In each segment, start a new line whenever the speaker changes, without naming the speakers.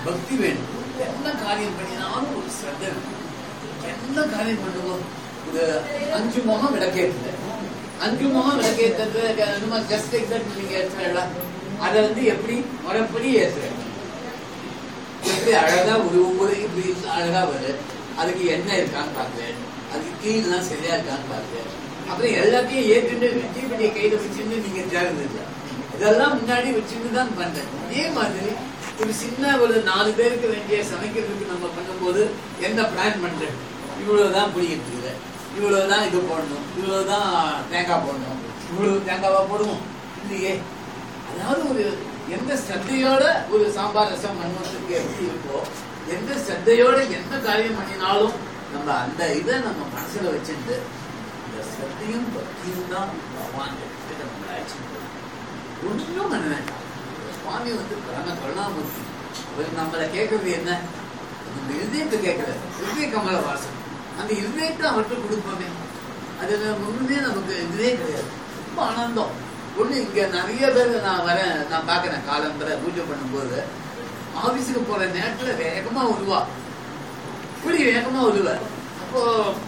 பக்தி வேணும் என்ன காரியம் பண்ணினாலும் ஒரு ஸ்ரத்த வேணும் என்ன காரியம் பண்ணுவோம் ஒரு அஞ்சு முகம் விளக்கேற்றுது அஞ்சு முகம் விளக்கேற்றுறது ஜஸ்ட் எக்ஸாக்ட் நீங்க ஏற்றுறா அதை வந்து எப்படி முறைப்படி ஏற்றுறேன் எப்படி அழகா ஒரு ஒவ்வொரு இப்படி அழகா வருது அதுக்கு என்ன இருக்கான்னு பார்த்தேன் அதுக்கு கீழ்லாம் சரியா இருக்கான்னு பார்த்தேன் அப்புறம் எல்லாத்தையும் ஏற்றுட்டு வெற்றி பெரிய கையில வச்சுட்டு நீங்க தேர்ந்து இதெல்லாம் முன்னாடி வச்சுட்டு தான் பண்றேன் இதே மாதிரி ஒரு சின்ன ஒரு நாலு பேருக்கு வேண்டிய சமைக்கிறதுக்கு நம்ம பண்ணும்போது என்ன பிளான் பண்றேன் இவ்வளவுதான் புளியிருக்குது இவ்வளவுதான் இது போடணும் இவ்வளவுதான் தேங்காய் போடணும் இவ்வளவு தேங்காவா போடுவோம் இல்லையே அதாவது ஒரு எந்த ஸ்ரத்தையோட ஒரு சாம்பார் ரசம் பண்ணுறதுக்கு எப்படி இருக்கோ எந்த ஸ்ரத்தையோட என்ன காரியம் பண்ணினாலும் நம்ம அந்த இதை நம்ம மனசுல வச்சுட்டு இந்த ஸ்ரத்தையும் பக்தியும் தான் பகவான் கிட்ட நம்ம அழைச்சிட்டு போகணும். ஒன்றும் பண்ண வேண்டாம் சுவாமி வந்து பரம கருணாமூர்த்தி அவர் நம்மளை கேட்கறது என்ன இந்த இருதயத்தை கேட்கறது இருதய கமல வாசம் அந்த இருதயத்தை அவர்கிட்ட கொடுப்போமே அதுல முன்னே நமக்கு இதுவே கிடையாது ரொம்ப ஆனந்தம் ஒண்ணு இங்க நிறைய பேர் நான் வரேன் நான் பாக்குறேன் காலம்பரை பூஜை பண்ணும்போது ஆபீஸுக்கு போற நேரத்துல வேகமா உருவா இப்படி வேகமா உருவ அப்போ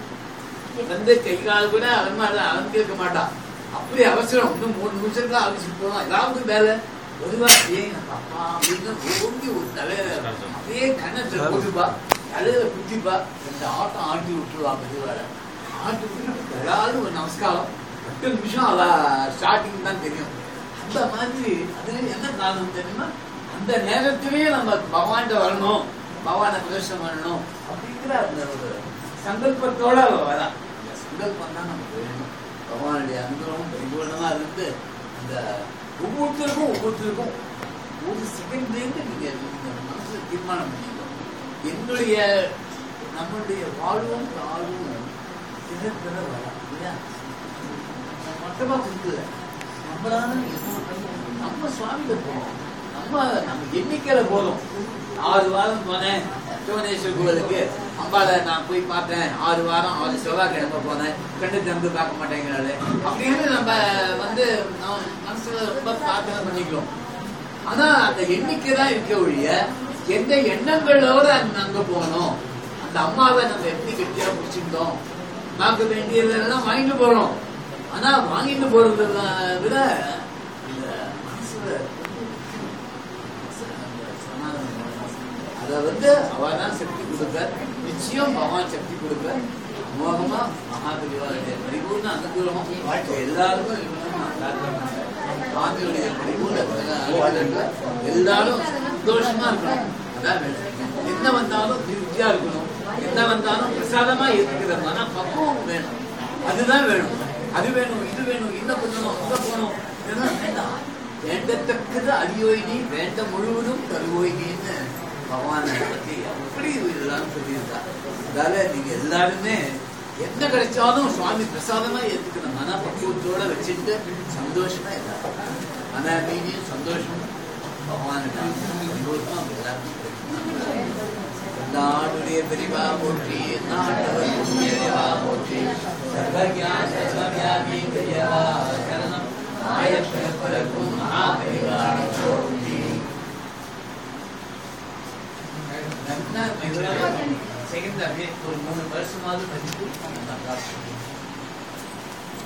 வந்து கை கால் கூட அலமாரி அலந்திருக்க மாட்டான் அப்படி அவசரம் இன்னும் மூணு நிமிஷத்துல ஆபீஸுக்கு போகலாம் ஏதாவது வேலை ஒருவா ஏன் அப்பா அப்படின்னு ஓங்கி ஒரு தலையில அப்படியே கண்ணத்துல போட்டுப்பா தலையில குத்திப்பா ரெண்டு ஆட்டம் ஆட்டி விட்டுருவா மெதுவாட ஆட்டி விட்டு ஏதாவது ஒரு நமஸ்காரம் பத்து நிமிஷம் அவ ஸ்டார்டிங் தான் தெரியும் அந்த மாதிரி அது என்ன காரணம் தெரியுமா அந்த நேரத்திலேயே நம்ம பகவான்கிட்ட வரணும் பகவானை பிரதர்ஷனம் பண்ணணும் அப்படிங்கிற அந்த ஒரு சங்கல்பத்தோட அவ வரா அந்த சங்கல்பம் தான் நமக்கு வேணும் பகவானுடைய அனுகிரகம் பரிபூர்ணமா இருந்து அந்த ஒவ்வொருத்தருக்கும் ஒவ்வொருத்தருக்கும் ஒரு செகண்ட்லேருந்து நீங்க நீங்க மனசுல தீர்மானம் பண்ணிக்கணும் என்னுடைய நம்மளுடைய வாழ்வும் தாழ்வும் தின தின வரா இல்லையா மொத்தமா கொடுக்கல நம்மளால எதுவும் பண்ண முடியும். நம்ம சுவாமியில போறோம் நம்ம நம்ம எண்ணிக்கையில போறோம் ஆறு வாரம் போனேன் சிவனேஸ்வர் கோவிலுக்கு அம்பால நான் போய் பார்த்தேன் ஆறு வாரம் ஆறு செவ்வாய்க்கிழமை போனேன் கண்டு திறந்து பார்க்க மாட்டேங்கிறாரு அப்படின்னு நம்ம வந்து நம்ம மனசுல ரொம்ப பிரார்த்தனை பண்ணிக்கிறோம் ஆனா அந்த எண்ணிக்கை தான் இருக்க ஒழிய எந்த எண்ணங்களோட அந்த அங்க போகணும் அந்த அம்மாவை நம்ம எப்படி கெட்டியா பிடிச்சிருந்தோம் நமக்கு வேண்டியதெல்லாம் வாங்கிட்டு போறோம் ஆனா வாங்கிட்டு போறத விட இந்த மனசுல அத வந்து அவ தான் சக்தி கொடுக்க நிச்சயம் பகவான் சக்தி கொடுக்க அமோகமா மகாபெரிவாருடைய பரிபூர்ண அனுகூலமும் வாழ்க்கை எல்லாருக்கும் இருக்கணும்னு நான் பிரார்த்தனை பண்றேன். சுவாமியுடைய பரிபூர்ண அனுகிரகத்துல எல்லாரும் சந்தோஷமா இருக்கணும் அதான் வேணும். என்ன வந்தாலும் திருப்தியா இருக்கணும் என்ன வந்தாலும் பிரசாதமா இருக்கிற மன பக்குவம் வேணும் அதுதான் வேணும் அது வேணும் இது வேணும் என்ன பண்ணணும் அங்க போகணும் இதெல்லாம் வேண்டாம் வேண்டத்தக்கது அடியோயினி வேண்ட முழுவதும் தருவோயினின்னு பகவானை பத்தி அப்படி இதெல்லாம் சொல்லியிருக்கா அதால நீங்க எல்லாருமே என்ன கிடைச்சாலும் சுவாமி பிரசாதமா ஏத்துக்கிற மன பக்குவத்தோட வச்சுட்டு சந்தோஷமா எல்லாரும் மன அமைதியும் சந்தோஷமும் பகவானுக்கு சந்தோஷமா எல்லாருக்கும் கிடைக்கும். நாடுடைய பெரிவா போற்றி நாட்டவர் புண்ணியவா போற்றி சர்வஜான சர்வவியாபி பெரியவா சரணம் ஆயப்பரக்கும் மகாபெரிவா போற்றி நல்லா செகண்ட் அப்படியே ஒரு மூணு வருஷமாவது படிச்சு